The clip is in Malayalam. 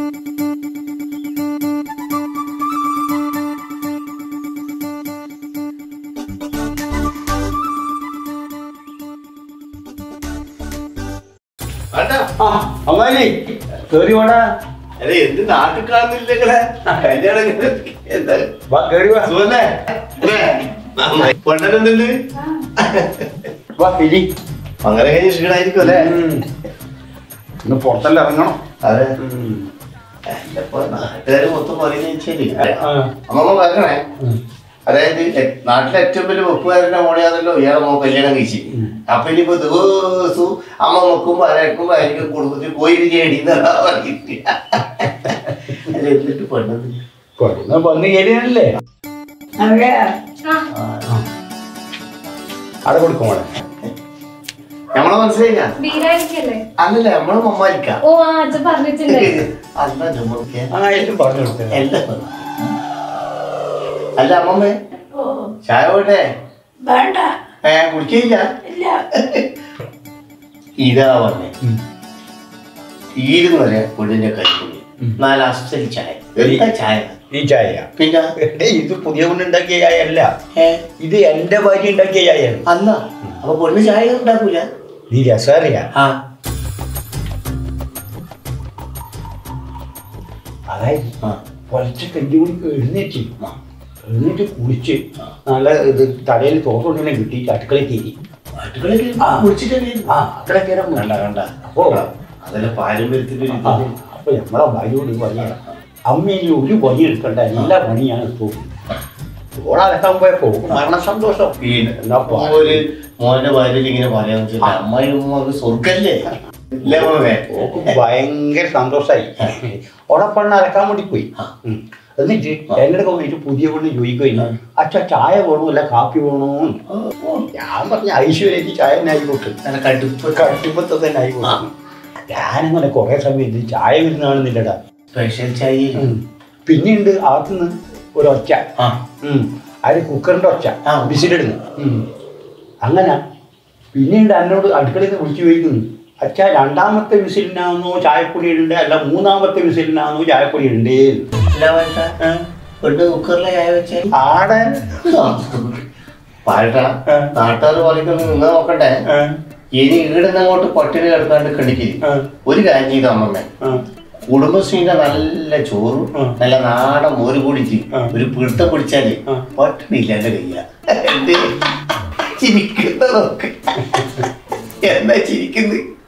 വേണ്ട ആ അമ്മാലി കേറി വാടാ അതെ എന്ത് നാട്ടിൽ കാണുന്നില്ലെങ്കിലേ കല്യാണം കഴിഞ്ഞ് എന്താ വാ കേറി വാ സുഖല്ലേ പെണ്ണെന്തുണ്ട് വാ ഇരി അങ്ങനെ കഴിഞ്ഞ് ക്ഷീണായിരിക്കും അല്ലേ ഉം. ഇന്ന് പുറത്തെല്ലാം ഇറങ്ങണം അതെ ഉം. ഇപ്പൊ നാട്ടുകാര് മൊത്തം പറയുന്ന വെച്ചാല് ആ. അമ്മമ്മ പറയണേ ഉം. അതായത് എ- നാട്ടിലെ ഏറ്റവും വലിയ വെപ്പുകാരന്റെ മോളിയാണല്ലോ ഇയാളെ മോൻ കല്യാണം കഴിച്ച് അപ്പൊ ഇനിയിപ്പോ ദിവസവും അമ്മ നോക്കുമ്പോ അരക്കുമ്പോ ആയിരിക്കും കുടുംബത്തിൽ പോയി ബിരിയാണി എന്നാ പറയുന്നത്. അല്ല എന്നിട്ട് പെണ്ണത് പെണ്ണ് വന്ന് കയറിയല്ലേ അവിടെ അവിടെ കൊടുക്കും മോളെ നമ്മളെ മനസ്സിലായില്ല ബീരായിരിക്കല്ലേ അല്ലല്ല നമ്മളെ മമ്മാലിക്ക ഓ ആ അച്ഛൻ പറഞ്ഞിട്ടുണ്ട് അല്ല നമ്മൾക്ക് ആ എല്ലാം പറഞ്ഞു കൊടുത്തേ എല്ലാം അല്ല അമ്മമ്മേ ഓ ചായ പോട്ടെ വേണ്ട ഏ കുടിക്കില്ല ഇല്ല ഇതാ പറഞ്ഞേ തീരുന്ന വരെ പെണ്ണിന്റെ കൈക്കുള്ളി നാല് അസൽ ചായ എന്താ ചായ ഈ ചായ പിന്നെ എടേ, ഇത് പുതിയ കൊണ്ട് ഉണ്ടാക്കിയ ചായ അല്ല ഏ ഇത് എന്റെ ഭാര്യ ഉണ്ടാക്കിയ ചായയാണ് അന്നാ അപ്പൊ പെണ്ണ് ചായ ഉണ്ടാക്കൂല നീ രസറിയാ ആ അതായത് ആ. പൊലച്ച കഞ്ചി മണിക്ക് എഴുന്നേറ്റ് എഴുന്നേറ്റ് കുളിച്ച് നല്ല ഇത് തലയിൽ തോട്ടുകൊണ്ടിനെ കിട്ടി അടുക്കളയിൽ കയറി നാട്ടുകളിൽ ആ. കുടിച്ചിട്ടല്ലേ ആ അത്ര കയറാൻ കണ്ട കണ്ട അപ്പോ അതല്ല പാരമ്പര്യത്തിന്റെ ഒരു ആ, ഇത്. അപ്പൊ നമ്മളെ ഭാര്യയോട് പറയാ അമ്മയിൽ ഒരു പണി എടുക്കണ്ട എല്ലാ പണിയാണ് പോകും ഓളടക്കാൻ പോയപ്പോ മരണ സന്തോഷം പിന്നെ എന്നാ അപ്പൊ ഒരു മോന്റെ ഭാര്യയിൽ ഇങ്ങനെ പറയാന്ന് വെച്ചാൽ അമ്മായി ഉമ്മക്ക് സ്വർഗല്ലേ ഇല്ലേ അമ്മമ്മേ? ഓക്ക് ഭയങ്കര സന്തോഷായി ഓടെ പെണ്ണ് അലക്കാൻ വേണ്ടി പോയി ഉം. എന്നിട്ട് എന്നോട് വന്നിട്ട് പുതിയ പെണ്ണ് ചോദിക്കുകയും അച്ഛ ചായ വേണോ അല്ല കാപ്പി വേണോ ഞാൻ പറഞ്ഞ ഐശ്വര്യക്ക് ചായ തന്നെ ആയിക്കോട്ടെ നല്ല കടുപ്പ് കട്ടിപ്പത്തെ തന്നെ ആയിക്കോട്ടെ ഞാനങ്ങനെ കുറെ സമയത്ത് ചായ വരുന്നതാണെന്നില്ലടാ സ്പെഷ്യൽ ചായ പിന്നെയുണ്ട് അകത്തുനിന്ന് ഒരൊച്ച ആ ഉം. അത് കുക്കറിന്റെ ഒച്ച ആ. വിസിലിടുന്നു ഉം. അങ്ങനെ പിന്നീട് എന്നോട് അടുക്കളയിൽ നിന്ന് വിളിച്ചു ചോദിക്കുന്നു അച്ഛാ രണ്ടാമത്തെ വിസിലിനാണോ ചായപ്പൊടി ഇടണ്ടേ അല്ല മൂന്നാമത്തെ വിസിലിനാണോ ചായപ്പൊടി ഇടണ്ടേ അല്ല വേണ്ട പെണ്ണ് കുക്കറിലെ ചായ വെച്ചാൽ ആടെ പാഴ ആ. നാട്ടുകാർ പറയുന്നത് നിങ്ങൾ നോക്കണ്ടേ ആ, ഇനി ഈടുന്ന് അങ്ങോട്ട് പട്ടിണി കിടക്കാണ്ട് കണ്ടിക്കില്ല ആ, ഒരു കാര്യം ചെയ്ത അമ്മമ്മേ ആ. കുടുംബശ്രീന്റെ നല്ല ചോറും ആ. നല്ല നാടൻ മോര് കുടിച്ച് ആ. ഒരു പിടുത്തം പിടിച്ചാല് ആ. പട്ടിണി ഇല്ലാണ്ട് കഴിയാ ചിരിക്കുന്ന നോക്ക് എന്നാ ചിരിക്കുന്നത്